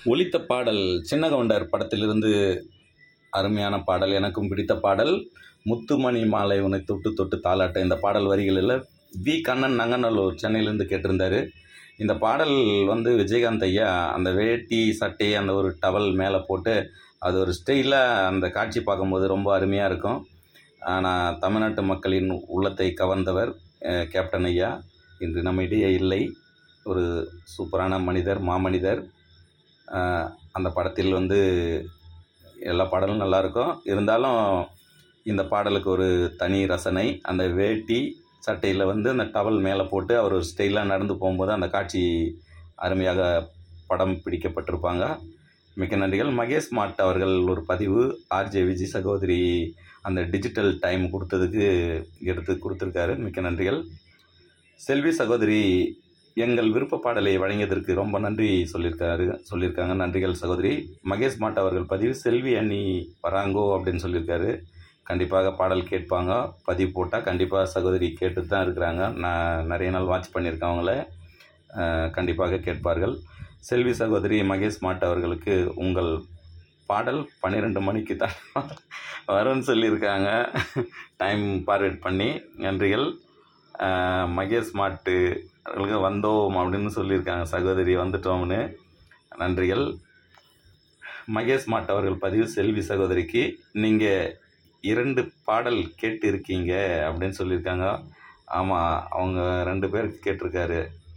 ஒலித்த பாடல் சின்ன கவுண்டர் படத்திலிருந்து அருமையான பாடல் எனக்கும் பிடித்த பாடல் முத்துமணி மாலை உன்னை தொட்டு தொட்டு தாலாட்ட இந்த பாடல் வரிகளில் வி கண்ணன் நங்கநல்லூர் சென்னையிலேருந்து கேட்டிருந்தாரு இந்த பாடல் வந்து விஜயகாந்த் ஐயா அந்த வேட்டி சட்டை அந்த ஒரு டவல் மேலே போட்டு அது ஒரு ஸ்டைலாக அந்த காட்சி பார்க்கும்போது ரொம்ப அருமையாக இருக்கும் ஆனால் தமிழ்நாட்டு மக்களின் உள்ளத்தை கவர்ந்தவர் அஹ், கேப்டன் ஐயா இன்று நம்ம இடையே இல்லை ஒரு சூப்பரான மனிதர் மாமனிதர் அஹ், அந்த படத்தில் வந்து எல்லா பாடலும் நல்லாயிருக்கும் இருந்தாலும் இந்த பாடலுக்கு ஒரு தனி ரசனை அந்த வேட்டி சட்டையில் வந்து அந்த டவல் மேலே போட்டு அவர் ஒரு ஸ்டைலாக நடந்து போகும்போது அந்த காட்சி அருமையாக படம் பிடிக்கப்பட்டிருப்பாங்க மிக்க நன்றிகள் மகேஷ் மாட் அவர்கள் ஒரு பதிவு ஆர்ஜே விஜய் சகோதரி அந்த டிஜிட்டல் டைம் கொடுத்ததுக்கு எடுத்து கொடுத்துருக்காரு மிக்க நன்றிகள் செல்வி சகோதரி எங்கள் விருப்ப பாடலை வழங்கியதற்கு ரொம்ப நன்றி சொல்லியிருக்காரு சொல்லியிருக்காங்க நன்றிகள் சகோதரி மகேஷ் மாட் அவர்கள் பதிவு செல்வி அண்ணி வராங்கோ அப்படின்னு சொல்லியிருக்காரு கண்டிப்பாக பாடல் கேட்பாங்க பதிவு போட்டால் கண்டிப்பாக சகோதரி கேட்டு தான் இருக்கிறாங்க நான் நிறைய நாள் வாட்ச் பண்ணியிருக்கேன் அவங்கள அஹ், கண்டிப்பாக கேட்பார்கள் செல்வி சகோதரி மகேஷ் மாட் அவர்களுக்கு உங்கள் பாடல் பன்னிரெண்டு மணிக்கு தான் வரும்னு சொல்லியிருக்காங்க டைம் பார்வேட் பண்ணி நன்றிகள் அஹ், மகேஷ் மாட்டு அவர்களுக்கு வந்தோம் அப்படின்னு சொல்லியிருக்காங்க சகோதரி வந்துட்டோம்னு நன்றிகள் மகேஷ் மாட் அவர்கள் பதிவு செல்வி சகோதரிக்கு நீங்கள் இரண்டு பாடல் கேட்டு இருக்கீங்க அப்படின்னு சொல்லியிருக்காங்க ஆமாம் அவங்க ரெண்டு பேருக்கு கேட்டிருக்காரு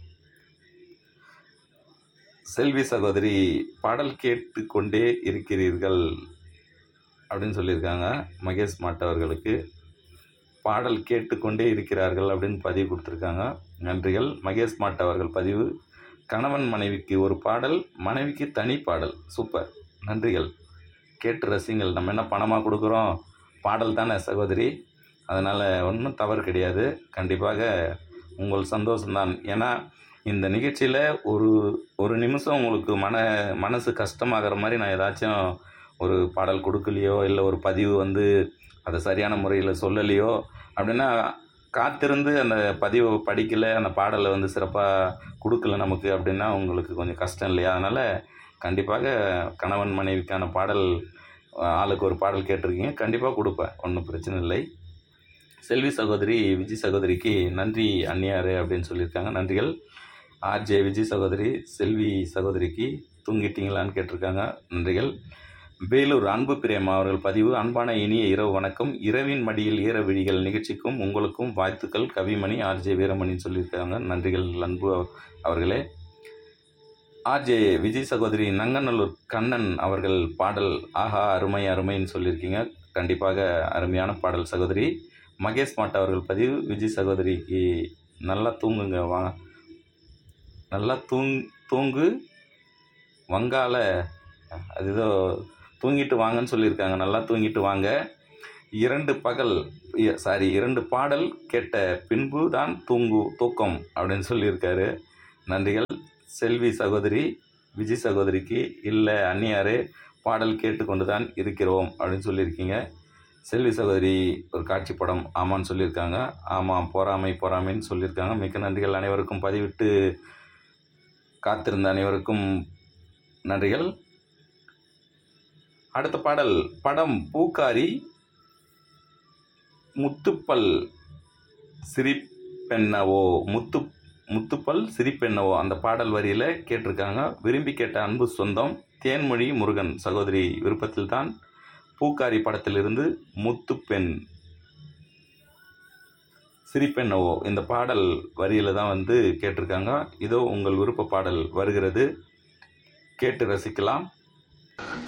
செல்வி சகோதரி பாடல் கேட்டு கொண்டே இருக்கிறீர்கள் அப்படின்னு சொல்லியிருக்காங்க மகேஷ் மாட் அவர்களுக்கு பாடல் கேட்டுக்கொண்டே இருக்கிறார்கள் அப்படின்னு பதிவு கொடுத்துருக்காங்க நன்றிகள் மகேஷ் மாட் அவர்கள் பதிவு கணவன் மனைவிக்கு ஒரு பாடல் மனைவிக்கு தனி பாடல் சூப்பர் நன்றிகள் கேட்டு ரசிங்கள் நம்ம என்ன பணமாக கொடுக்குறோம் பாடல் தானே சகோதரி அதனால் ஒன்றும் தவறு கிடையாது கண்டிப்பாக உங்கள் சந்தோஷம்தான் ஏன்னா இந்த நிகழ்ச்சியில் ஒரு ஒரு நிமிஷம் உங்களுக்கு மன மனசு கஷ்டமாகிற மாதிரி நான் ஏதாச்சும் ஒரு பாடல் கொடுக்கலையோ இல்லை ஒரு பதிவு வந்து அதை சரியான முறையில் சொல்லலையோ அப்படின்னா காத்திருந்து அந்த பதிவை படிக்கலை அந்த பாடலை வந்து சிறப்பாக கொடுக்கல நமக்கு அப்படின்னா உங்களுக்கு கொஞ்சம் கஷ்டம் இல்லையா அதனால் கண்டிப்பாக கணவன் மனைவிக்கான பாடல் ஆளுக்கு ஒரு பாடல் கேட்டிருக்கீங்க கண்டிப்பாக கொடுப்பேன் ஒன்றும் பிரச்சனை இல்லை செல்வி சகோதரி விஜய் சகோதரிக்கு நன்றி அந்நியாரு அப்படின்னு சொல்லியிருக்காங்க நன்றிகள் ஆர்ஜே விஜய் சகோதரி செல்வி சகோதரிக்கு தூங்கிட்டீங்களான்னு கேட்டிருக்காங்க நன்றிகள் வேலூர் அன்பு பிரேமா அவர்கள் பதிவு அன்பான இனிய இரவு வணக்கம் இரவின் மடியில் ஈர விழிகள் நிகழ்ச்சிக்கும் உங்களுக்கும் வாழ்த்துக்கள் கவிமணி ஆர்ஜே வீரமணின்னு சொல்லியிருக்காங்க நன்றிகள் அன்பு அவர்களே ஆர்ஜே விஜய் சகோதரி நங்கநல்லூர் கண்ணன் அவர்கள் பாடல் ஆஹா அருமை அருமைன்னு சொல்லியிருக்கீங்க கண்டிப்பாக அருமையான பாடல் சகோதரி மகேஷ் மாட் அவர்கள் பதிவு விஜய் சகோதரிக்கு நல்லா தூங்குங்க வா நல்லா தூங் தூங்கு வங்காள அது ஏதோ தூங்கிட்டு வாங்கன்னு சொல்லியிருக்காங்க நல்லா தூங்கிட்டு வாங்க இரண்டு பகல் சாரி இரண்டு பாடல் கேட்ட பின்பு தான் தூங்கு தூக்கம் அப்படின்னு சொல்லியிருக்காரு நன்றிகள் செல்வி சகோதரி விஜய் சகோதரிக்கு இல்லை அந்நியாரே பாடல் கேட்டுக்கொண்டு தான் இருக்கிறோம் அப்படின்னு சொல்லியிருக்கீங்க செல்வி சகோதரி ஒரு காட்சி படம் ஆமான்னு சொல்லியிருக்காங்க ஆமாம் பொறாமை பொறாமைன்னு சொல்லியிருக்காங்க மிக்க நன்றிகள் அனைவருக்கும் பதிவிட்டு காத்திருந்த அனைவருக்கும் நன்றிகள் அடுத்த பாடல் படம் பூக்காரி முத்துப்பல் சிரிப்பென்னவோ முத்து முத்துப்பல் சிரிப்பென்னவோ அந்த பாடல் வரியில் கேட்டிருக்காங்க விரும்பி கேட்ட அன்பு சொந்தம் தேன்மொழி முருகன் சகோதரி விருப்பத்தில் தான் பூக்காரி படத்திலிருந்து முத்துப்பெண் சிரிப்பென்னவோ இந்த பாடல் வரியில் தான் வந்து கேட்டிருக்காங்க இதோ உங்கள் விருப்ப பாடல் வருகிறது கேட்டு ரசிக்கலாம்